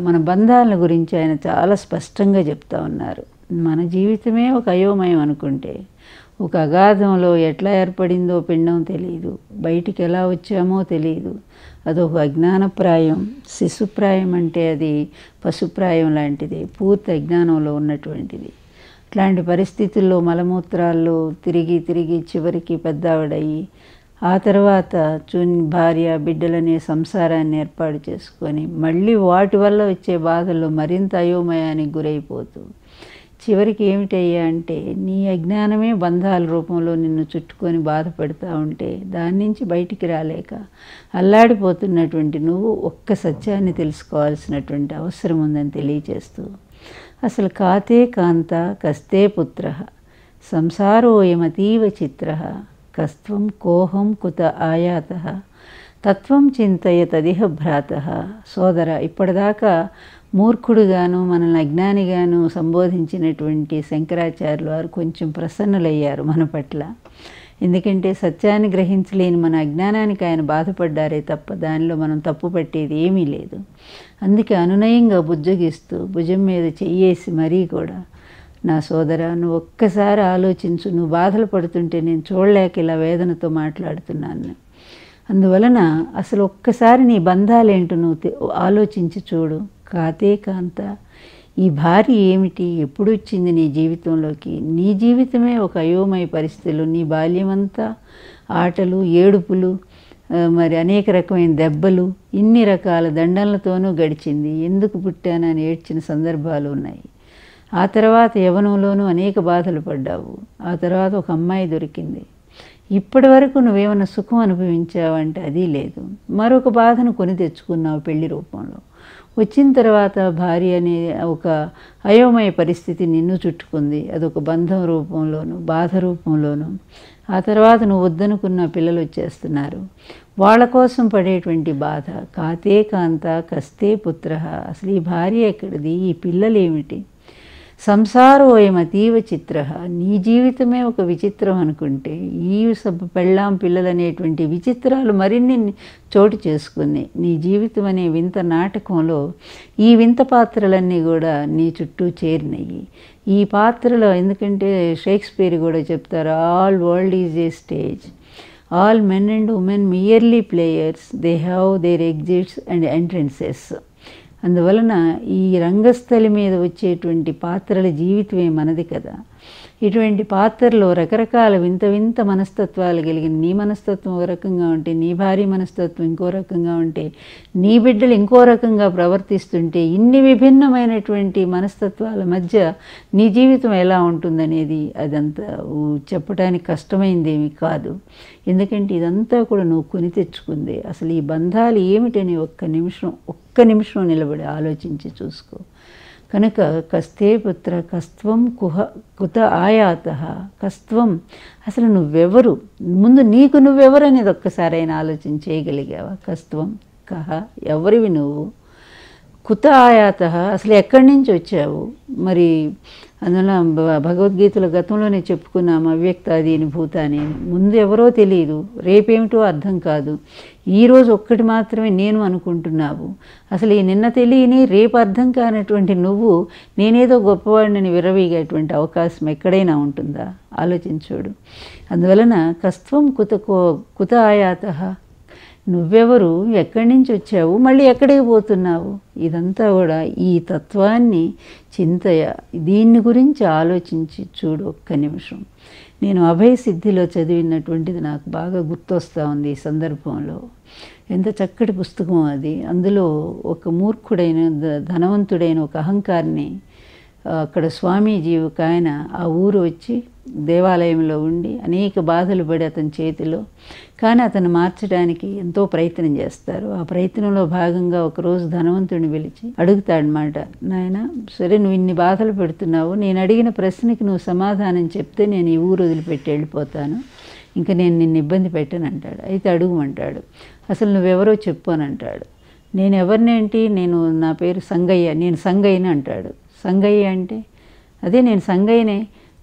మన బంధాల గురించి ఆయన చాలా స్పష్టంగా చెప్తా ఉన్నారు మన జీవితమే ఒక అయోమయం అనుకుంటే ఒక అగాధంలో ఎట్లా ఏర్పడిందో పిండం తెలియదు బయటికి ఎలా వచ్చామో తెలియదు అదొక అజ్ఞానప్రాయం శిశుప్రాయం అంటే అది పశుప్రాయం లాంటిది పూర్తి అజ్ఞానంలో ఉన్నటువంటిది ఇట్లాంటి పరిస్థితుల్లో మలమూత్రాల్లో తిరిగి తిరిగి చివరికి పెద్దావిడయి ఆ తర్వాత చూని భార్య బిడ్డలనే సంసారాన్ని ఏర్పాటు చేసుకొని మళ్ళీ వాటి వల్ల వచ్చే బాధల్లో మరింత అయోమయానికి గురైపోతూ చివరికి ఏమిటయ్యా అంటే నీ అజ్ఞానమే బంధాల రూపంలో నిన్ను చుట్టుకొని బాధపడుతూ ఉంటే దాని నుంచి బయటికి రాలేక అల్లాడిపోతున్నటువంటి నువ్వు ఒక్క సత్యాన్ని తెలుసుకోవాల్సినటువంటి అవసరం ఉందని తెలియచేస్తూ అసలు కాతే కాంత కస్తే పుత్ర సంసారోయమతీవ చిత్ర కస్త్వం కోహం కుత ఆయాత తత్వం చింతయ తదిహ భ్రాత సోదర ఇప్పటిదాకా మూర్ఖుడుగాను మనల్ని అజ్ఞానిగాను సంబోధించినటువంటి శంకరాచార్యులు వారు కొంచెం ప్రసన్నులయ్యారు మన పట్ల ఎందుకంటే సత్యాన్ని గ్రహించలేని మన అజ్ఞానానికి ఆయన బాధపడ్డారే తప్ప దానిలో మనం తప్పు పట్టేది ఏమీ లేదు అందుకే అనునయంగా బుజ్జగిస్తూ భుజం మీద చెయ్యేసి మరీ కూడా నా సోదర నువ్వు ఒక్కసారి ఆలోచించు నువ్వు బాధలు పడుతుంటే నేను చూడలేక ఇలా వేదనతో మాట్లాడుతున్నాను అందువలన అసలు ఒక్కసారి నీ బంధాలేంటో నువ్వు తె- ఆలోచించి చూడు కాతే కాంత ఈ భార్య ఏమిటి ఎప్పుడు వచ్చింది నీ జీవితంలోకి నీ జీవితమే ఒక అయోమయ పరిస్థితులు నీ బాల్యమంతా ఆటలు ఏడుపులు ఆ, మరి అనేక రకమైన దెబ్బలు ఇన్ని రకాల దండనలతోనూ గడిచింది ఎందుకు పుట్టానని ఏడ్చిన సందర్భాలు ఉన్నాయి ఆ తర్వాత యవనంలోనూ అనేక బాధలు పడ్డావు ఆ తర్వాత ఒక అమ్మాయి దొరికింది ఇప్పటి వరకు నువ్వేమైనా సుఖం అనుభవించావంటే అది లేదు మరొక బాధను కొని తెచ్చుకున్నావు పెళ్లి రూపంలో వచ్చిన తర్వాత భార్య అనే ఒక అయోమయ పరిస్థితి నిన్ను చుట్టుకుంది అదొక బంధం రూపంలోను బాధ రూపంలోను ఆ తర్వాత నువ్వు వద్దనుకున్న పిల్లలు వచ్చేస్తున్నారు వాళ్ళ కోసం పడేటువంటి బాధ కాతే కాంత కస్తే పుత్ర అసలు ఈ భార్య ఎక్కడిది ఈ పిల్లలు ఏమిటి సంసారోయం అతీవ చిత్ర నీ జీవితమే ఒక విచిత్రం అనుకుంటే ఈ సబ్ పెళ్ళాం పిల్లలు అనేటువంటి విచిత్రాలు మరిన్ని చోటు చేసుకుని నీ జీవితం అనే వింత నాటకంలో ఈ వింత పాత్రలన్నీ కూడా నీ చుట్టూ చేరినాయి ఈ పాత్రలో ఎందుకంటే షేక్స్పియర్ కూడా చెప్తారు all world is a stage all men and women merely players they have their exits and entrances అందువలన ఈ రంగస్థలి మీద వచ్చేటువంటి పాత్రల జీవితమే మనది కదా ఇటువంటి పాత్రలో రకరకాల వింత వింత మనస్తత్వాలు కలిగిన నీ మనస్తత్వం ఒక రకంగా ఉంటే నీ భార్య మనస్తత్వం ఇంకో రకంగా ఉంటే నీ బిడ్డలు ఇంకో రకంగా ప్రవర్తిస్తుంటే ఇన్ని విభిన్నమైనటువంటి మనస్తత్వాల మధ్య నీ జీవితం ఎలా ఉంటుందనేది అదంతా ఊ, చెప్పడానికి కష్టమైందేమి కాదు ఎందుకంటే ఇదంతా కూడా నువ్వు కొని తెచ్చుకుంది అసలు ఈ బంధాలు ఏమిటని ఒక్క నిమిషం ఒక్క నిమిషం నిలబడి ఆలోచించి చూసుకో కనుక కస్తే పుత్ర కస్త్వం కుహ కుత ఆయాత కస్త్వం అసలు నువ్వెవరు ముందు నీకు నువ్వెవరు అనేది ఒక్కసారైనా ఆలోచన చేయగలిగావా కస్త్వం కహ ఎవరివి నువ్వు కుత ఆయాత అసలు ఎక్కడి నుంచి వచ్చావు మరి అందువల్ల భ- భగవద్గీతలో గతంలోనే చెప్పుకున్నాం అవ్యక్తాదీని భూతాని అని. ముందు ఎవరో తెలియదు రేపేమిటో అర్థం కాదు ఈరోజు ఒక్కటి మాత్రమే నేను అనుకుంటున్నావు అసలు ఈ నిన్న తెలియని రేపు అర్థం కానటువంటి నువ్వు నేనేదో గొప్పవాడిని విరవీగేటువంటి అవకాశం ఎక్కడైనా ఉంటుందా ఆలోచించుడు అందువలన కస్త్వం కుత కో- కుత ఆయాత నువ్వెవరు ఎక్కడి నుంచి వచ్చావు మళ్ళీ ఎక్కడికి పోతున్నావు ఇదంతా కూడా ఈ తత్వాన్ని చింతయ దీన్ని గురించి ఆలోచించి చూడు ఒక్క నిమిషం నేను అభయ సిద్ధిలో చదివినటువంటిది నాకు బాగా గుర్తొస్తూ ఉంది ఈ సందర్భంలో ఎంత చక్కటి పుస్తకం అది అందులో ఒక మూర్ఖుడైన ధ- ధనవంతుడైన ఒక అహంకారిని ఆ, అక్కడ స్వామీజీ ఒక ఆయన ఆ ఊరు వచ్చి దేవాలయంలో ఉండి అనేక బాధలు పడి అతని చేతిలో కానీ అతను మార్చడానికి ఎంతో ప్రయత్నం చేస్తారు ఆ ప్రయత్నంలో భాగంగా ఒకరోజు ధనవంతుడిని పిలిచి అడుగుతాడనమాట నాయన సరే నువ్వు ఇన్ని బాధలు పెడుతున్నావు నేను అడిగిన ప్రశ్నకి నువ్వు సమాధానం చెప్తే నేను ఈ ఊరు వదిలిపెట్టి వెళ్ళిపోతాను ఇంకా నేను నిన్ను ఇబ్బంది పెట్టను అంటాడు అయితే అడుగుమంటాడు అసలు నువ్వెవరో చెప్పు అని అంటాడు నేను ఎవరినేంటి నేను నా పేరు సంగయ్య నేను సంగయ్యని అంటాడు సంగయ్య అంటే అదే నేను సంగయ్యనే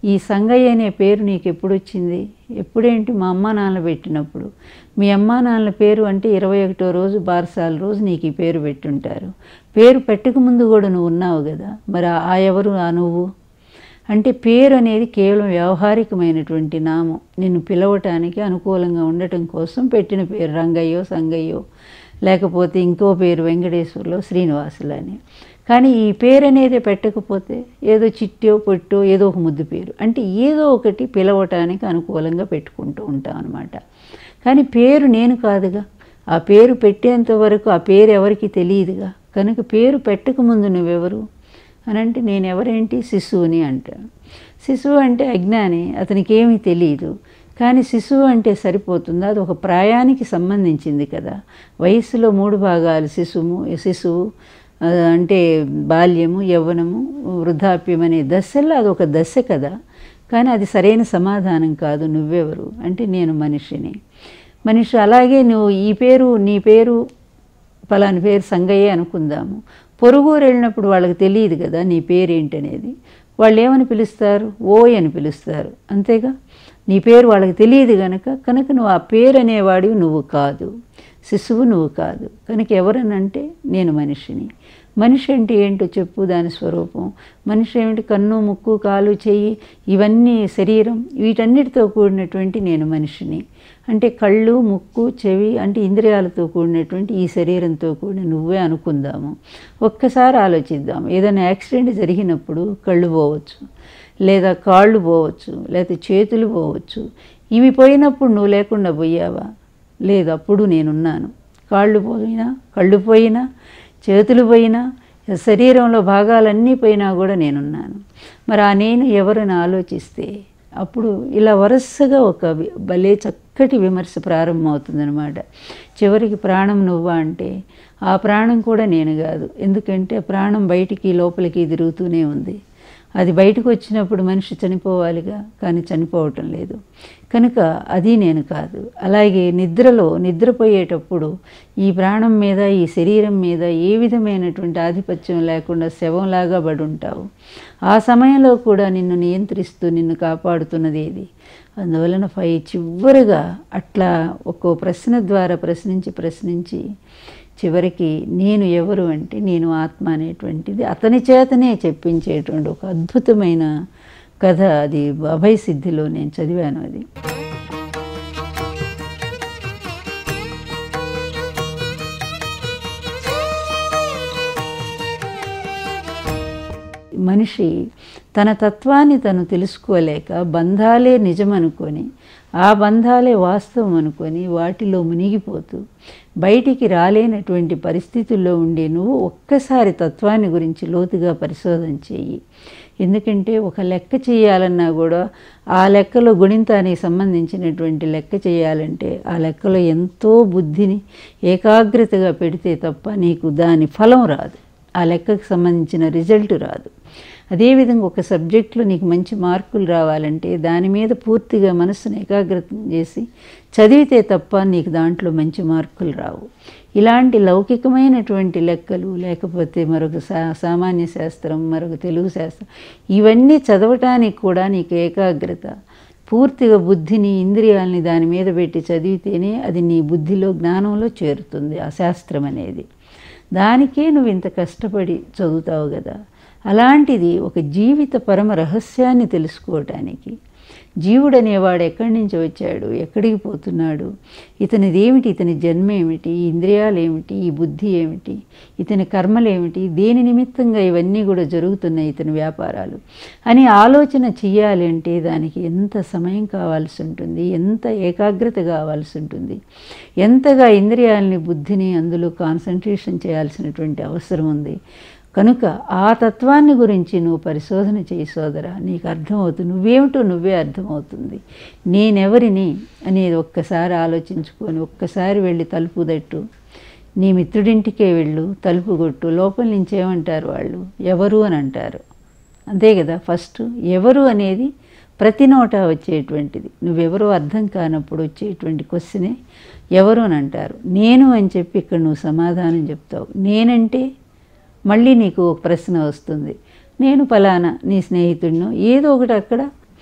ఈ సంగయ్య అనే పేరు నీకు ఎప్పుడు వచ్చింది ఎప్పుడేంటి మా అమ్మా నాన్న పెట్టినప్పుడు మీ అమ్మా నాన్నల పేరు అంటే ఇరవై ఒకటో రోజు బారసాల రోజు నీకు ఈ పేరు పెట్టుంటారు పేరు పెట్టక ముందు కూడా నువ్వు ఉన్నావు కదా మరి ఆ ఎవరు ఆ నువ్వు అంటే పేరు అనేది కేవలం వ్యవహారికమైనటువంటి నామం నిన్ను పిలవటానికి అనుకూలంగా ఉండటం కోసం పెట్టిన పేరు రంగయ్యో సంగయ్యో లేకపోతే ఇంకో పేరు వెంకటేశ్వర్లో శ్రీనివాసులు అని కానీ ఈ పేరు అనేది పెట్టకపోతే ఏదో చిట్టో పొట్టో ఏదో ఒక ముద్దు పేరు అంటే ఏదో ఒకటి పిలవటానికి అనుకూలంగా పెట్టుకుంటూ ఉంటాం అనమాట కానీ పేరు నేను కాదుగా ఆ పేరు పెట్టేంత వరకు ఆ పేరు ఎవరికి తెలియదుగా కనుక పేరు పెట్టకముందు నువ్వెవరు అని అంటే నేను ఎవరేంటి శిశువుని అంటాను శిశువు అంటే అజ్ఞాని అతనికి ఏమీ తెలియదు కానీ శిశువు అంటే సరిపోతుంది అది ఒక ప్రాయానికి సంబంధించింది కదా వయస్సులో మూడు భాగాలు శిశువు శిశువు ఆ, అంటే బాల్యము యవ్వనము వృద్ధాప్యం అనే దశల్లో అది ఒక దశ కదా కానీ అది సరైన సమాధానం కాదు నువ్వెవరు అంటే నేను మనిషిని మనిషి అలాగే నువ్వు ఈ పేరు నీ పేరు పలాని పేరు సంగయ్య అనుకుందాము పొరుగురు వెళ్ళినప్పుడు వాళ్ళకి తెలియదు కదా నీ పేరేంటనేది వాళ్ళు ఏమని పిలుస్తారు ఓయ్ అని పిలుస్తారు అంతేగా నీ పేరు వాళ్ళకి తెలియదు కనుక కనుక నువ్వు ఆ పేరు అనేవాడివి నువ్వు కాదు శిశువు నువ్వు కాదు కనుక ఎవరనంటే నేను మనిషిని మనిషి అంటే ఏంటో చెప్పు దాని స్వరూపం మనిషి ఏమిటి కన్ను ముక్కు కాలు చెయ్యి ఇవన్నీ శరీరం వీటన్నిటితో కూడినటువంటి నేను మనిషిని అంటే కళ్ళు ముక్కు చెవి అంటే ఇంద్రియాలతో కూడినటువంటి ఈ శరీరంతో కూడిన నువ్వే అనుకుందాము ఒక్కసారి ఆలోచిద్దాం ఏదైనా యాక్సిడెంట్ జరిగినప్పుడు కళ్ళు పోవచ్చు లేదా కాళ్ళు పోవచ్చు లేదా చేతులు పోవచ్చు ఇవి పోయినప్పుడు నువ్వు లేకుండా పోయావా లేదు అప్పుడు నేనున్నాను కాళ్ళు పోయినా కళ్ళు పోయినా చేతులు పోయినా శరీరంలో భాగాలన్నీ పోయినా కూడా నేనున్నాను మరి ఆ నేను ఎవరని ఆలోచిస్తే అప్పుడు ఇలా వరుసగా ఒక వి- భలే చక్కటి విమర్శ ప్రారంభమవుతుందన్నమాట చివరికి ప్రాణం నువ్వా అంటే ఆ ప్రాణం కూడా నేను కాదు ఎందుకంటే ప్రాణం బయటికి లోపలికి తిరుగుతూనే ఉంది అది బయటకు వచ్చినప్పుడు మనిషి చనిపోవాలిగా కానీ చనిపోవటం లేదు కనుక అది నేను కాదు అలాగే నిద్రలో నిద్రపోయేటప్పుడు ఈ ప్రాణం మీద ఈ శరీరం మీద ఏ విధమైనటువంటి ఆధిపత్యం లేకుండా శవంలాగా పడి ఉంటావు ఆ సమయంలో కూడా నిన్ను నియంత్రిస్తూ నిన్ను కాపాడుతున్నది ఏది అందువలన ఫై చివరిగా అట్లా ఒక్కో ప్రశ్న ద్వారా ప్రశ్నించి ప్రశ్నించి చివరికి నేను ఎవరు అంటే నేను ఆత్మ అనేటువంటిది అతని చేతనే చెప్పించేటువంటి ఒక అద్భుతమైన కథ అది అభయ సిద్ధిలో నేను చదివాను అది మనిషి తన తత్వాన్ని తను తెలుసుకోలేక బంధాలే నిజమనుకొని ఆ బంధాలే వాస్తవం అనుకొని వాటిలో మునిగిపోతూ బయటికి రాలేనటువంటి పరిస్థితుల్లో ఉండే నువ్వు ఒక్కసారి తత్వాన్ని గురించి లోతుగా పరిశోధన చెయ్యి ఎందుకంటే ఒక లెక్క చేయాలన్నా కూడా ఆ లెక్కలో గుణింతానికి సంబంధించినటువంటి లెక్క చేయాలంటే ఆ లెక్కలో ఎంతో బుద్ధిని ఏకాగ్రతగా పెడితే తప్ప నీకు దాని ఫలం రాదు ఆ లెక్కకు సంబంధించిన రిజల్ట్ రాదు అదేవిధంగా ఒక సబ్జెక్టులో నీకు మంచి మార్కులు రావాలంటే దాని మీద పూర్తిగా మనస్సును ఏకాగ్రతం చేసి చదివితే తప్ప నీకు దాంట్లో మంచి మార్కులు రావు ఇలాంటి లౌకికమైనటువంటి లెక్కలు లేకపోతే మరొక సా సామాన్య శాస్త్రం మరొక తెలుగు శాస్త్రం ఇవన్నీ చదవటానికి కూడా నీకు ఏకాగ్రత పూర్తిగా బుద్ధిని ఇంద్రియాలని దాని మీద పెట్టి చదివితేనే అది నీ బుద్ధిలో జ్ఞానంలో చేరుతుంది ఆ శాస్త్రం అనేది దానికే నువ్వు ఇంత కష్టపడి చదువుతావు కదా అలాంటిది ఒక జీవిత పరమ రహస్యాన్ని తెలుసుకోవటానికి జీవుడు అనేవాడు ఎక్కడి నుంచి వచ్చాడు ఎక్కడికి పోతున్నాడు ఇతనిది ఏమిటి ఇతని జన్మ ఏమిటి ఈ ఇంద్రియాలు ఏమిటి ఈ బుద్ధి ఏమిటి ఇతని కర్మలు ఏమిటి దేని నిమిత్తంగా ఇవన్నీ కూడా జరుగుతున్నాయి ఇతని వ్యాపారాలు అని ఆలోచన చెయ్యాలి అంటే దానికి ఎంత సమయం కావాల్సి ఉంటుంది ఎంత ఏకాగ్రత కావాల్సి ఉంటుంది ఎంతగా ఇంద్రియాలని బుద్ధిని అందులో కాన్సన్ట్రేషన్ చేయాల్సినటువంటి అవసరం ఉంది కనుక ఆ తత్వాన్ని గురించి నువ్వు పరిశోధన చేయి సోదరా నీకు అర్థమవుతుంది నువ్వేమిటో నువ్వే అర్థమవుతుంది నేనెవరిని అనేది ఒక్కసారి ఆలోచించుకొని ఒక్కసారి వెళ్ళి తలుపు తట్టు నీ మిత్రుడింటికే వెళ్ళు తలుపు కొట్టు లోపల నుంచి ఏమంటారు వాళ్ళు ఎవరు అని అంటారు అంతే కదా ఫస్ట్ ఎవరు అనేది ప్రతి నోట వచ్చేటువంటిది నువ్వెవరో అర్థం కానప్పుడు వచ్చేటువంటి క్వశ్చనే ఎవరు అని అంటారు నేను అని చెప్పి ఇక్కడ నువ్వు సమాధానం చెప్తావు నేనంటే మళ్ళీ నీకు ఒక ప్రశ్న వస్తుంది నేను ఫలానా నీ స్నేహితుడినో ఏదో ఒకటి అక్కడ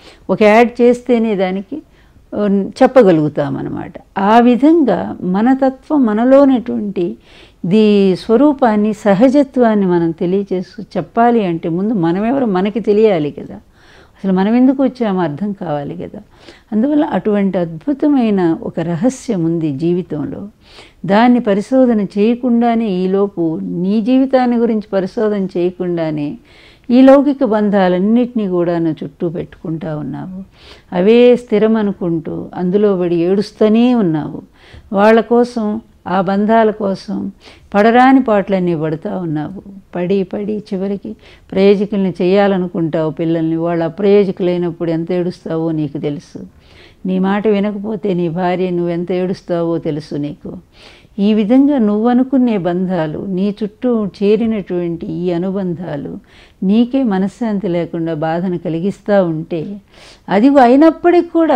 ఒక యాడ్ చేస్తేనే దానికి ఆ, చెప్పగలుగుతాం అన్నమాట ఆ విధంగా మన తత్వం మనలోనటువంటి ది స్వరూపాన్ని సహజత్వాన్ని మనం తెలియచేసు చెప్పాలి అంటే ముందు మనమెవరో మనకి తెలియాలి కదా అసలు మనం ఎందుకు వచ్చామో అర్థం కావాలి కదా అందువల్ల అటువంటి అద్భుతమైన ఒక రహస్యం ఉంది జీవితంలో దాన్ని పరిశోధన చేయకుండానే ఈలోపు నీ జీవితాన్ని గురించి పరిశోధన చేయకుండానే ఈ లౌకిక బంధాలన్నిటినీ కూడా నువ్వు చుట్టూ పెట్టుకుంటా ఉన్నావు అవే స్థిరం అనుకుంటూ అందులో పడి ఏడుస్తూనే ఉన్నావు వాళ్ళ కోసం ఆ బంధాల కోసం పడరాని పాటలన్నీ పడుతూ ఉన్నావు పడి పడి చివరికి ప్రయోజకుల్ని చేయాలనుకుంటావు పిల్లల్ని వాళ్ళు అప్రయోజకులైనప్పుడు ఎంత ఏడుస్తావో నీకు తెలుసు నీ మాట వినకపోతే నీ భార్య నువ్వెంత ఏడుస్తావో తెలుసు నీకు ఈ విధంగా నువ్వు అనుకునే బంధాలు నీ చుట్టూ చేరినటువంటి ఈ అనుబంధాలు నీకే మనశ్శాంతి లేకుండా బాధను కలిగిస్తూ ఉంటే అది అయినప్పటికి కూడా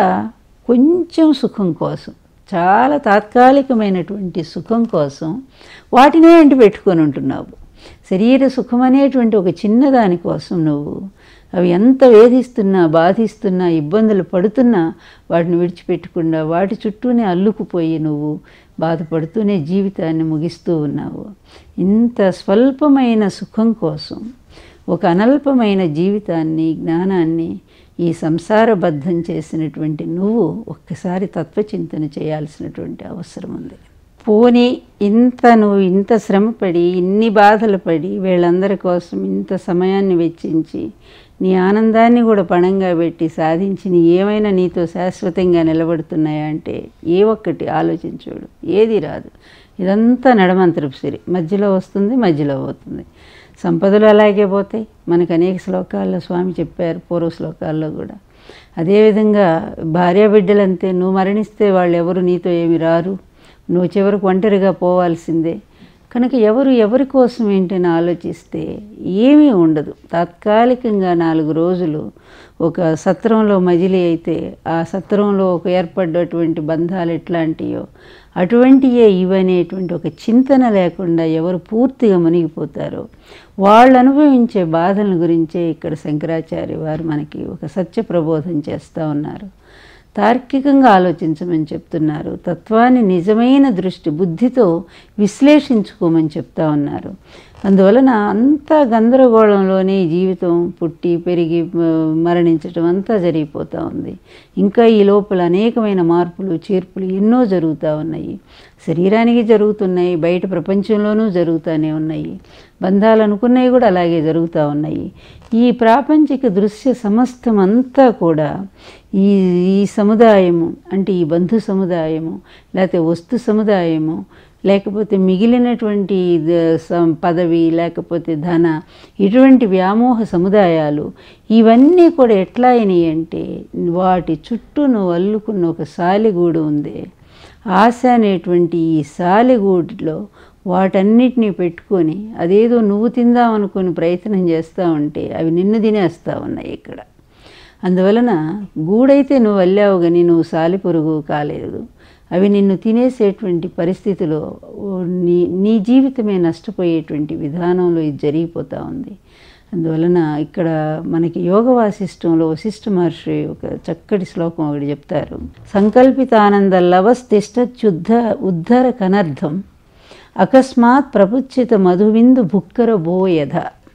కొంచెం సుఖం కోసం చాలా తాత్కాలికమైనటువంటి సుఖం కోసం వాటినే అంటి పెట్టుకొని ఉంటున్నావు శరీర సుఖం అనేటువంటి ఒక చిన్నదాని కోసం నువ్వు అవి ఎంత వేధిస్తున్నా బాధిస్తున్నా ఇబ్బందులు పడుతున్నా వాటిని విడిచిపెట్టకుండా వాటి చుట్టూనే అల్లుకుపోయి నువ్వు బాధపడుతూనే జీవితాన్ని ముగిస్తూ ఉన్నావు ఇంత స్వల్పమైన సుఖం కోసం ఒక అనల్పమైన జీవితాన్ని జ్ఞానాన్ని ఈ సంసారబద్ధం చేసినటువంటి నువ్వు ఒక్కసారి తత్వచింతన చేయాల్సినటువంటి అవసరం ఉంది పోనీ ఇంత నువ్వు ఇంత శ్రమపడి ఇన్ని బాధలు పడి వీళ్ళందరి కోసం ఇంత సమయాన్ని వెచ్చించి నీ ఆనందాన్ని కూడా పణంగా పెట్టి సాధించి నీ ఏమైనా నీతో శాశ్వతంగా నిలబడుతున్నాయా అంటే ఏ ఒక్కటి ఆలోచించోడు ఏది రాదు ఇదంతా నడమంతరపు సిరి మధ్యలో వస్తుంది మధ్యలో పోతుంది సంపదలు అలాగే పోతాయి మనకు అనేక శ్లోకాల్లో స్వామి చెప్పారు పూర్వ శ్లోకాల్లో కూడా అదేవిధంగా భార్యాబిడ్డలంతే నువ్వు మరణిస్తే వాళ్ళు ఎవరు నీతో ఏమి రారు నువ్వు చివరికి ఒంటరిగా పోవాల్సిందే కనుక ఎవరు ఎవరి కోసం ఏంటని ఆలోచిస్తే ఏమీ ఉండదు తాత్కాలికంగా నాలుగు రోజులు ఒక సత్రంలో మజిలీ అయితే ఆ సత్రంలో ఒక ఏర్పడ్డటువంటి బంధాలు ఎట్లాంటియో అటువంటియే ఇవనేటువంటి ఒక చింతన లేకుండా ఎవరు పూర్తిగా మునిగిపోతారో వాళ్ళు అనుభవించే బాధల గురించే ఇక్కడ శంకరాచార్య వారు మనకి ఒక సత్య ప్రబోధం చేస్తూ ఉన్నారు తార్కికంగా ఆలోచించమని చెప్తున్నారు తత్వాన్ని నిజమైన దృష్టి బుద్ధితో విశ్లేషించుకోమని చెప్తా ఉన్నారు అందువలన అంతా గందరగోళంలోనే ఈ జీవితం పుట్టి పెరిగి మ- మరణించటం అంతా జరిగిపోతూ ఉంది ఇంకా ఈ లోపల అనేకమైన మార్పులు చేర్పులు ఎన్నో జరుగుతూ ఉన్నాయి శరీరానికి జరుగుతున్నాయి బయట ప్రపంచంలోనూ జరుగుతూనే ఉన్నాయి బంధాలు అనుకున్నవి కూడా అలాగే జరుగుతూ ఉన్నాయి ఈ ప్రాపంచిక దృశ్య సమస్తం అంతా కూడా ఈ ఈ సముదాయము అంటే ఈ బంధు సముదాయము లేకపోతే వస్తు సముదాయము లేకపోతే మిగిలినటువంటి ద- సం- పదవి లేకపోతే ధన ఇటువంటి వ్యామోహ సముదాయాలు ఇవన్నీ కూడా ఎట్లా అయినాయి అంటే వాటి చుట్టూ నువ్వు అల్లుకున్న ఒక సాలిగూడు ఉంది ఆశ అనేటువంటి ఈ సాలిగూడిలో వాటన్నిటినీ పెట్టుకొని అదేదో నువ్వు తిందామనుకొని ప్రయత్నం చేస్తూ ఉంటే అవి నిన్ను తినేస్తూ ఉన్నాయి ఇక్కడ అందువలన గూడైతే నువ్వు వెళ్ళావు కానీ నువ్వు సాలిపురుగు కాలేదు అవి నిన్ను తినేసేటువంటి పరిస్థితిలో ఓ నీ నీ జీవితమే నష్టపోయేటువంటి విధానంలో ఇది జరిగిపోతూ ఉంది అందువలన ఇక్కడ మనకి యోగ వాసిష్టంలో వశిష్ఠ మహర్షి ఒక చక్కటి శ్లోకం ఒకటి చెప్తారు సంకల్పితానంద లవస్తిష్టచ్యుద్ధ ఉద్ధర కనర్థం అకస్మాత్ ప్రపుచ్చిత మధువిందు భుక్కర బోయధ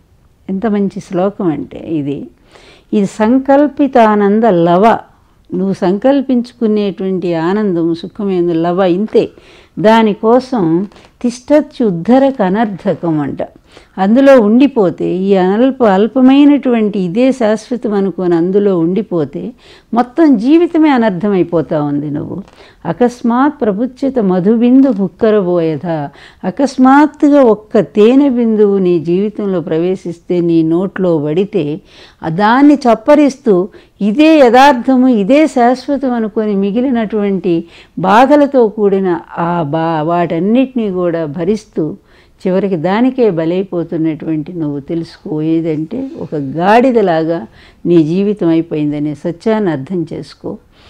ఎంత మంచి శ్లోకం అంటే ఇది ఇది సంకల్పితానంద లవ నువ్వు సంకల్పించుకునేటువంటి ఆనందం సుఖమేందు లవ ఇంతే దానికోసం తిష్టత్యుద్ధరక అనర్థకం అంట అందులో ఉండిపోతే ఈ అల్ప అల్పమైనటువంటి ఇదే శాశ్వతం అనుకొని అందులో ఉండిపోతే మొత్తం జీవితమే అనర్థమైపోతా ఉంది నువ్వు అకస్మాత్ ప్రపుచ్చిత మధుబిందు బుక్కరబోయద అకస్మాత్తుగా ఒక్క తేనె బిందువు నీ జీవితంలో ప్రవేశిస్తే నీ నోట్లో పడితే ఆ దాన్ని చప్పరిస్తూ ఇదే యథార్థము ఇదే శాశ్వతం అనుకొని మిగిలినటువంటి బాధలతో కూడిన ఆ బా వాటన్నిటినీ కూడా భరిస్తూ చివరికి దానికే బలైపోతున్నటువంటి నువ్వు తెలుసుకో ఏదంటే ఒక గాడిదలాగా నీ జీవితం అయిపోయిందనే సత్యాన్ని అర్థం చేసుకో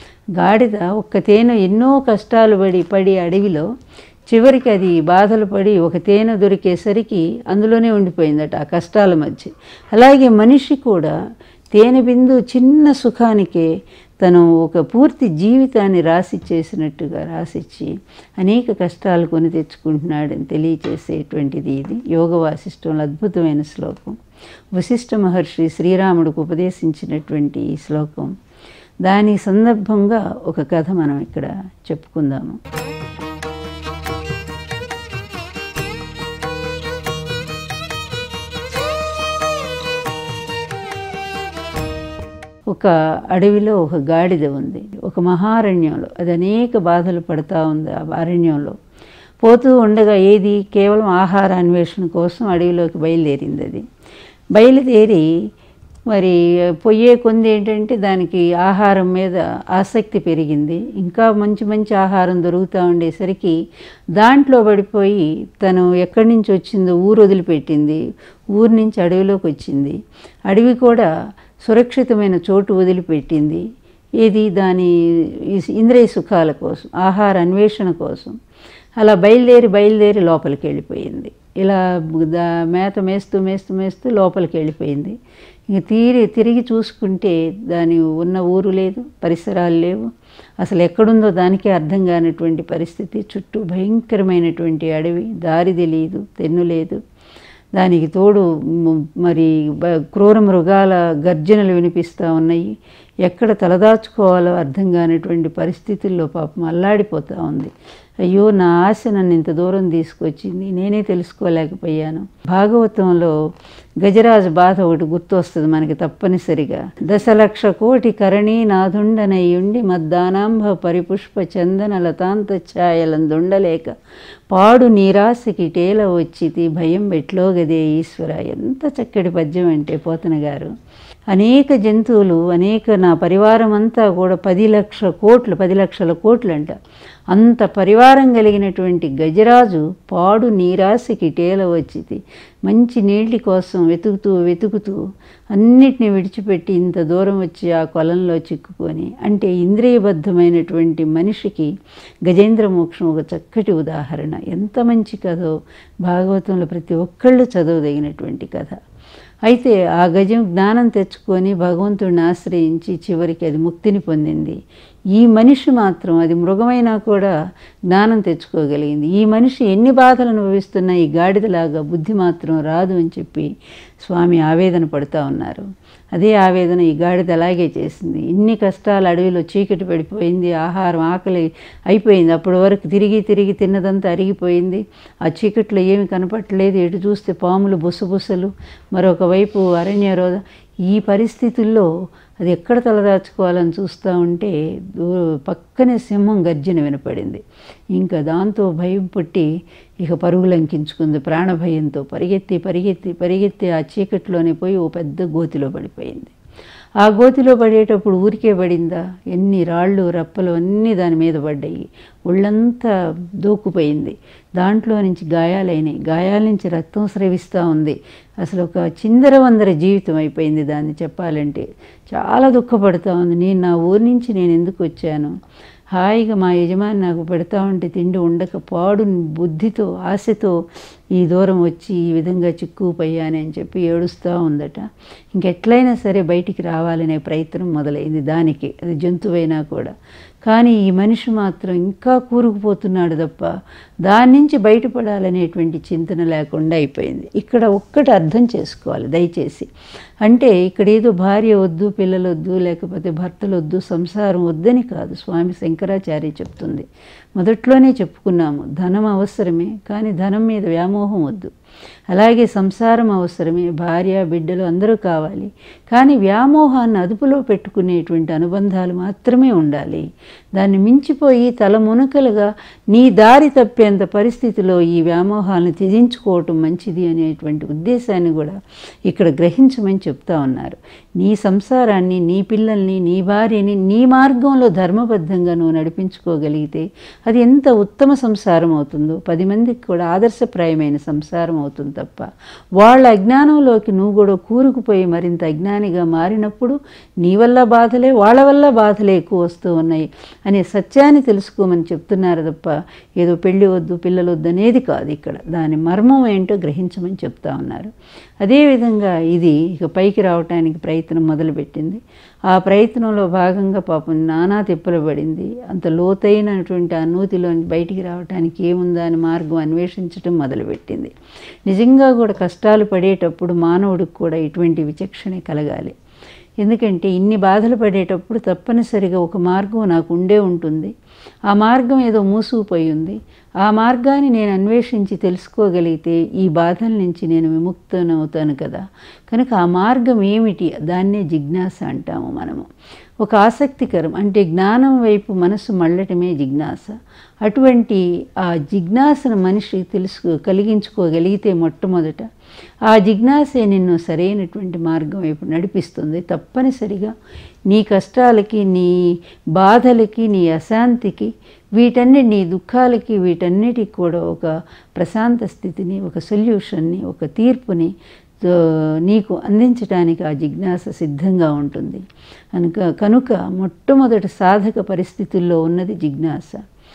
గాడిద ఒక్క తేనె ఎన్నో కష్టాలు పడి పడి అడవిలో చివరికి అది బాధలు పడి ఒక తేనె దొరికేసరికి అందులోనే ఉండిపోయిందట ఆ కష్టాల మధ్య అలాగే మనిషి కూడా తేనె బిందు చిన్న సుఖానికే తను ఒక పూర్తి జీవితాన్ని రాసిచ్చేసినట్టుగా రాసిచ్చి అనేక కష్టాలు కొని తెచ్చుకుంటున్నాడని తెలియచేసేటువంటిది ఇది యోగ వాసిష్టంలో అద్భుతమైన శ్లోకం వశిష్ఠ మహర్షి శ్రీరాముడికి ఉపదేశించినటువంటి ఈ శ్లోకం దాని సందర్భంగా ఒక కథ మనం ఇక్కడ చెప్పుకుందాము ఒక అడవిలో ఒక గాడిద ఉంది ఒక మహారణ్యంలో అది అనేక బాధలు పడతా ఉంది ఆ అరణ్యంలో పోతూ ఉండగా ఏది కేవలం ఆహార అన్వేషణ కోసం అడవిలోకి బయలుదేరింది అది బయలుదేరి మరి పొయ్యే కొంది ఏంటంటే దానికి ఆహారం మీద ఆసక్తి పెరిగింది ఇంకా మంచి మంచి ఆహారం దొరుకుతూ ఉండేసరికి దాంట్లో పడిపోయి తను ఎక్కడి నుంచి వచ్చిందో ఊరు వదిలిపెట్టింది ఊరు నుంచి అడవిలోకి వచ్చింది అడవి కూడా సురక్షితమైన చోటు వదిలిపెట్టింది ఏది దాని ఇంద్రియ సుఖాల కోసం ఆహార అన్వేషణ కోసం అలా బయలుదేరి బయలుదేరి లోపలికి వెళ్ళిపోయింది ఇలా దా మేత మేస్తూ మేస్తూ మేస్తూ లోపలికి వెళ్ళిపోయింది ఇంక తీరి తిరిగి చూసుకుంటే దాని ఉన్న ఊరు లేదు పరిసరాలు లేవు అసలు ఎక్కడుందో దానికే అర్థం కానటువంటి పరిస్థితి చుట్టూ భయంకరమైనటువంటి అడవి దారి తెలియదు తెన్ను లేదు దానికి తోడు మరి క్రూర మృగాల గర్జనలు వినిపిస్తూ ఉన్నాయి ఎక్కడ తలదాచుకోవాలో అర్థం కానటువంటి పరిస్థితుల్లో పాపం అల్లాడిపోతూ ఉంది అయ్యో నా ఆశ నన్ను ఇంత దూరం తీసుకొచ్చింది నేనే తెలుసుకోలేకపోయాను భాగవతంలో గజరాజు బాధ ఒకటి గుర్తొస్తుంది మనకి తప్పనిసరిగా దశలక్ష కోటి కరణీ నాదుండనయ్యుండి మద్దానాంబ పరిపుష్ప చందన లతాంత ఛాయలందుండలేక పాడు నీరాశకి టేల వచ్చితి భయం బెట్లో గదే ఈశ్వర ఎంత చక్కటి పద్యం అంటే పోతన గారు అనేక జంతువులు అనేక నా పరివారం అంతా కూడా పది లక్షల కోట్లు పది లక్షల కోట్లు అంట అంత పరివారం కలిగినటువంటి గజరాజు పాడు నీరాశకి టేల వచ్చింది మంచి నీళ్ళ కోసం వెతుకుతూ వెతుకుతూ అన్నిటిని విడిచిపెట్టి ఇంత దూరం వచ్చి ఆ కొలంలో చిక్కుకొని అంటే ఇంద్రియబద్ధమైనటువంటి మనిషికి గజేంద్ర మోక్షం ఒక చక్కటి ఉదాహరణ ఎంత మంచి కథో భాగవతంలో ప్రతి ఒక్కళ్ళు చదవదగినటువంటి కథ అయితే ఆ గజం జ్ఞానం తెచ్చుకొని భగవంతుడిని ఆశ్రయించి చివరికి అది ముక్తిని పొందింది ఈ మనిషి మాత్రం అది మృగమైనా కూడా జ్ఞానం తెచ్చుకోగలిగింది ఈ మనిషి ఎన్ని బాధలు అనుభవిస్తున్నా ఈ గాడిదలాగా బుద్ధి మాత్రం రాదు అని చెప్పి స్వామి ఆవేదన పడుతూ ఉన్నారు అదే ఆవేదన ఈ గాడిద అలాగే చేసింది ఇన్ని కష్టాలు అడవిలో చీకటి పడిపోయింది ఆహారం ఆకలి అయిపోయింది అప్పటి వరకు తిరిగి తిరిగి తిన్నదంతా అరిగిపోయింది ఆ చీకట్లో ఏమి కనపట్టలేదు ఎటు చూస్తే పాములు బుసబుసలు మరొక వైపు అరణ్య రోధ ఈ పరిస్థితుల్లో అది ఎక్కడ తలదాచుకోవాలని చూస్తూ ఉంటే దూ పక్కనే సింహం గర్జన వినపడింది ఇంకా దాంతో భయం పుట్టి ఇక పరుగులంకించుకుంది ప్రాణభయంతో పరిగెత్తి పరిగెత్తి పరిగెత్తి ఆ చీకట్లోనే పోయి ఓ పెద్ద గోతిలో పడిపోయింది ఆ గోతిలో పడేటప్పుడు ఊరికే పడిందా ఎన్ని రాళ్ళు రప్పలు అన్నీ దాని మీద పడ్డాయి ఒళ్ళంతా దూకుపోయింది దాంట్లో నుంచి గాయాలైనాయి గాయాల నుంచి రక్తం స్రవిస్తూ ఉంది అసలు ఒక చిందర వందర జీవితం అయిపోయింది దాన్ని చెప్పాలంటే చాలా దుఃఖపడుతూ ఉంది నేను నా ఊరి నుంచి నేను ఎందుకు వచ్చాను హాయిగా మా యజమాని నాకు పెడతా ఉంటే తిండి ఉండక పాడు బుద్ధితో ఆశతో ఈ దూరం వచ్చి ఈ విధంగా చిక్కుపోయాను అని చెప్పి ఏడుస్తూ ఉందట ఇంకెట్లయినా సరే బయటికి రావాలనే ప్రయత్నం మొదలైంది దానికి అది జంతువైనా కూడా కానీ ఈ మనిషి మాత్రం ఇంకా కూరుకుపోతున్నాడు తప్ప దాని నుంచి బయటపడాలనేటువంటి చింతన లేకుండా అయిపోయింది ఇక్కడ ఒక్కటి అర్థం చేసుకోవాలి దయచేసి అంటే ఇక్కడ ఏదో భార్య వద్దు పిల్లలు వద్దు లేకపోతే భర్తలు వద్దు సంసారం వద్దని కాదు స్వామి శంకరాచార్య చెప్తుంది మొదట్లోనే చెప్పుకున్నాము ధనం అవసరమే కానీ ధనం మీద వ్యామోహం వద్దు అలాగే సంసారం అవసరమే భార్య బిడ్డలు అందరూ కావాలి కానీ వ్యామోహాన్ని అదుపులో పెట్టుకునేటువంటి అనుబంధాలు మాత్రమే ఉండాలి దాన్ని మించిపోయి తల మునకలుగా నీ దారి తప్పేంత పరిస్థితిలో ఈ వ్యామోహాలను త్యజించుకోవటం మంచిది అనేటువంటి ఉద్దేశాన్ని కూడా ఇక్కడ గ్రహించమని చెప్తా ఉన్నారు నీ సంసారాన్ని నీ పిల్లల్ని నీ భార్యని నీ మార్గంలో ధర్మబద్ధంగా నువ్వు నడిపించుకోగలిగితే అది ఎంత ఉత్తమ సంసారం అవుతుందో పది మందికి కూడా ఆదర్శప్రాయమైన సంసారం అవుతుంది తప్ప వాళ్ళ అజ్ఞానంలోకి నువ్వు కూడా కూరుకుపోయి మరింత అజ్ఞానిగా మారినప్పుడు నీ వల్ల బాధలే వాళ్ళ వల్ల బాధలే ఎక్కువ వస్తూ ఉన్నాయి అనే సత్యాన్ని తెలుసుకోమని చెప్తున్నారు తప్ప ఏదో పెళ్ళి వద్దు పిల్లలు వద్దు అనేది కాదు ఇక్కడ దాని మర్మం ఏంటో గ్రహించమని చెప్తా ఉన్నారు అదేవిధంగా ఇది ఇక పైకి రావటానికి ప్రయత్నం మొదలుపెట్టింది ఆ ప్రయత్నంలో భాగంగా పాపం నానా తిప్పలు పడింది అంత లోతైనటువంటి ఆ నూతిలో బయటికి రావడానికి ఏముందా అని మార్గం అన్వేషించడం మొదలుపెట్టింది నిజంగా కూడా కష్టాలు పడేటప్పుడు మానవుడికి కూడా ఇటువంటి విచక్షణ కలగాలి ఎందుకంటే ఇన్ని బాధలు పడేటప్పుడు తప్పనిసరిగా ఒక మార్గం నాకు ఉండే ఉంటుంది ఆ మార్గం ఏదో మూసుకుపోయి ఉంది ఆ మార్గాన్ని నేను అన్వేషించి తెలుసుకోగలిగితే ఈ బాధల నుంచి నేను విముక్తనవుతాను కదా కనుక ఆ మార్గం ఏమిటి దాన్నే జిజ్ఞాస అంటాము మనము ఒక ఆసక్తికరం అంటే జ్ఞానం వైపు మనసు మళ్ళటమే జిజ్ఞాస అటువంటి ఆ జిజ్ఞాసను మనిషి తెలుసు కలిగించుకోగలిగితే మొట్టమొదట ఆ జిజ్ఞాసే నిన్ను సరైనటువంటి మార్గం వైపు నడిపిస్తుంది తప్పనిసరిగా నీ కష్టాలకి నీ బాధలకి నీ అశాంతికి వీటన్ని నీ దుఃఖాలకి వీటన్నిటికి కూడా ఒక ప్రశాంత స్థితిని ఒక సొల్యూషన్ని ఒక తీర్పుని తో నీకు అందించడానికి ఆ జిజ్ఞాస సిద్ధంగా ఉంటుంది కనుక కనుక మొట్టమొదటి సాధక పరిస్థితుల్లో ఉన్నది జిజ్ఞాస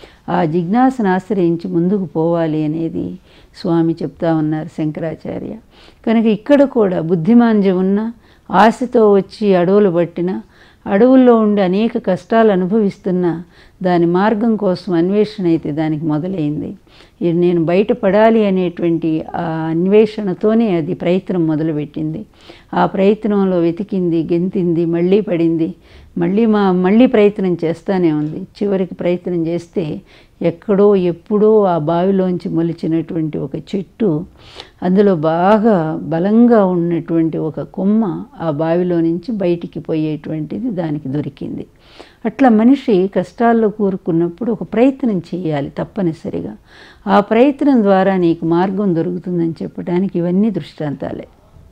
ఆ జిజ్ఞాసను ఆశ్రయించి ముందుకు పోవాలి అనేది స్వామి చెప్తా ఉన్నారు శంకరాచార్య కనుక ఇక్కడ కూడా బుద్ధిమాంద్యం ఉన్న ఆశతో వచ్చి అడవులు పట్టిన అడవుల్లో ఉండి అనేక కష్టాలు అనుభవిస్తున్న దాని మార్గం కోసం అన్వేషణ అయితే దానికి మొదలైంది ఇది నేను బయటపడాలి అనేటువంటి ఆ అన్వేషణతోనే అది ప్రయత్నం మొదలుపెట్టింది ఆ ప్రయత్నంలో వెతికింది గెంతింది మళ్ళీ పడింది మళ్ళీ మా మళ్ళీ ప్రయత్నం చేస్తానే ఉంది చివరికి ప్రయత్నం చేస్తే ఎక్కడో ఎప్పుడో ఆ బావిలోంచి మొలిచినటువంటి ఒక చెట్టు అందులో బాగా బలంగా ఉన్నటువంటి ఒక కొమ్మ ఆ బావిలో నుంచి బయటికి పోయేటువంటిది దానికి దొరికింది అట్లా మనిషి కష్టాల్లో కూరుకున్నప్పుడు ఒక ప్రయత్నం చేయాలి తప్పనిసరిగా ఆ ప్రయత్నం ద్వారా నీకు మార్గం దొరుకుతుందని చెప్పడానికి ఇవన్నీ దృష్టాంతాలే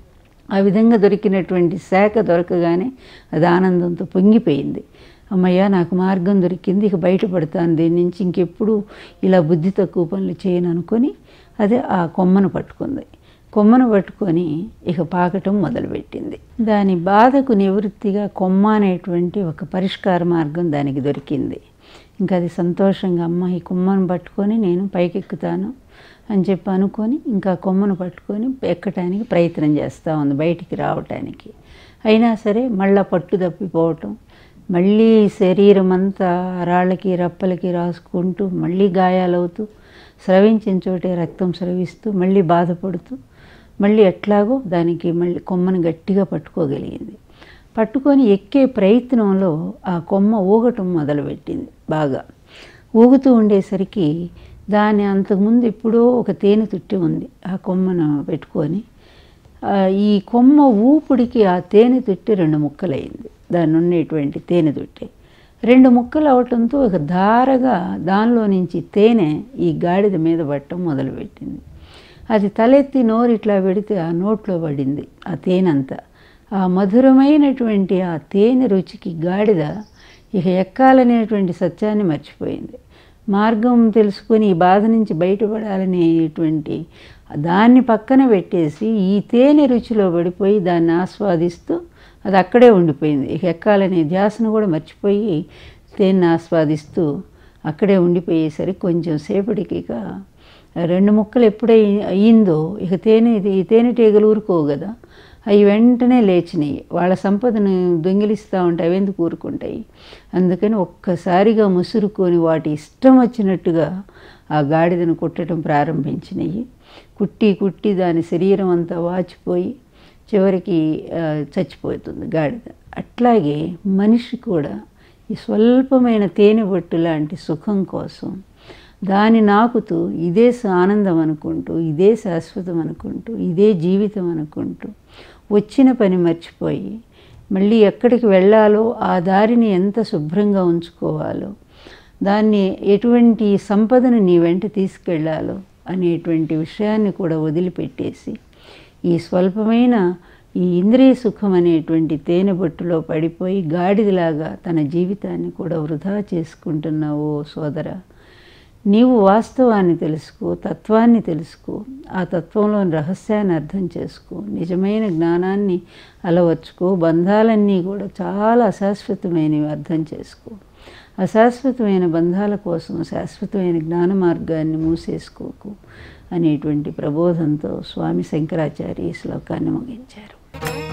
ఆ విధంగా దొరికినటువంటి శాఖ దొరకగానే అది ఆనందంతో పొంగిపోయింది అమ్మయ్య నాకు మార్గం దొరికింది ఇక బయటపడతాను దీని నుంచి ఇంకెప్పుడు ఇలా బుద్ధి తక్కువ పనులు చేయను అనుకొని అదే ఆ కొమ్మను పట్టుకుంది కొమ్మను పట్టుకొని ఇక పాకటం మొదలుపెట్టింది దాని బాధకు నివృత్తిగా కొమ్మ అనేటువంటి ఒక పరిష్కార మార్గం దానికి దొరికింది ఇంకా అది సంతోషంగా అమ్మ ఈ కొమ్మను పట్టుకొని నేను పైకెక్కుతాను అని చెప్పి అనుకొని ఇంకా కొమ్మను పట్టుకొని ఎక్కటానికి ప్రయత్నం చేస్తూ ఉంది బయటికి రావటానికి అయినా సరే మళ్ళా పట్టు తప్పిపోవటం మళ్ళీ శరీరం అంతా రాళ్ళకి రప్పలకి రాసుకుంటూ మళ్ళీ గాయాలవుతూ స్రవించిన చోటే రక్తం స్రవిస్తూ మళ్ళీ బాధపడుతూ మళ్ళీ ఎట్లాగో దానికి మళ్ళీ కొమ్మను గట్టిగా పట్టుకోగలిగింది పట్టుకొని ఎక్కే ప్రయత్నంలో ఆ కొమ్మ ఊగటం మొదలుపెట్టింది బాగా ఊగుతూ ఉండేసరికి దాని అంతకుముందు ఎప్పుడో ఒక తేనె తుట్టి ఉంది ఆ కొమ్మను పెట్టుకొని ఈ కొమ్మ ఊపిడికి ఆ తేనె తుట్టి రెండు ముక్కలైంది దాని ఉండేటువంటి తేనె తుట్టి రెండు ముక్కలు అవటంతో ఒక ధారగా దానిలో నుంచి తేనె ఈ గాడిద మీద పట్టడం మొదలుపెట్టింది అది తలెత్తి నోరు ఇట్లా పెడితే ఆ నోట్లో పడింది ఆ తేనెంతా ఆ మధురమైనటువంటి ఆ తేనె రుచికి గాడిద ఇక ఎక్కాలనేటువంటి సత్యాన్ని మర్చిపోయింది మార్గం తెలుసుకొని ఈ బాధ నుంచి బయటపడాలనేటువంటి దాన్ని పక్కన పెట్టేసి ఈ తేనె రుచిలో పడిపోయి దాన్ని ఆస్వాదిస్తూ అది అక్కడే ఉండిపోయింది ఇక ఎక్కాలనే ధ్యాసను కూడా మర్చిపోయి తేనె ఆస్వాదిస్తూ అక్కడే ఉండిపోయేసరికి కొంచెం సేపటికి ఇక రెండు ముక్కలు ఎప్పుడై అయ్యిందో ఇక తేనె ఈ తేనెటీగలు ఊరుకోవు కదా అవి వెంటనే లేచినాయి వాళ్ళ సంపదను దొంగిలిస్తూ ఉంటాయి అవి ఎందుకు ఊరుకుంటాయి అందుకని ఒక్కసారిగా ముసురుకొని వాటి ఇష్టం వచ్చినట్టుగా ఆ గాడిదను కుట్టడం ప్రారంభించినాయి కుట్టి కుట్టి దాని శరీరం అంతా వాచిపోయి చివరికి చచ్చిపోతుంది గాడిద అట్లాగే మనిషి కూడా ఈ స్వల్పమైన తేనె బొట్టు లాంటి సుఖం కోసం దాన్ని నాకుతూ ఇదే ఆనందం అనుకుంటూ ఇదే శాశ్వతం అనుకుంటూ ఇదే జీవితం అనుకుంటూ వచ్చిన పని మర్చిపోయి మళ్ళీ ఎక్కడికి వెళ్ళాలో ఆ దారిని ఎంత శుభ్రంగా ఉంచుకోవాలో దాన్ని ఎటువంటి సంపదను నీ వెంట తీసుకెళ్లాలో అనేటువంటి విషయాన్ని కూడా వదిలిపెట్టేసి ఈ స్వల్పమైన ఈ ఇంద్రియ సుఖం అనేటువంటి తేనె బొట్టులో పడిపోయి గాడిదలాగా తన జీవితాన్ని కూడా వృధా చేసుకుంటున్నావు సోదర నీవు వాస్తవాన్ని తెలుసుకో తత్వాన్ని తెలుసుకో ఆ తత్వంలోని రహస్యాన్ని అర్థం చేసుకో నిజమైన జ్ఞానాన్ని అలవర్చుకో బంధాలన్నీ కూడా చాలా అశాశ్వతమైనవి అర్థం చేసుకో అశాశ్వతమైన బంధాల కోసం శాశ్వతమైన జ్ఞాన మార్గాన్ని మూసేసుకోకు అనేటువంటి ప్రబోధంతో స్వామి శంకరాచార్య ఈ శ్లోకాన్ని ముగించారు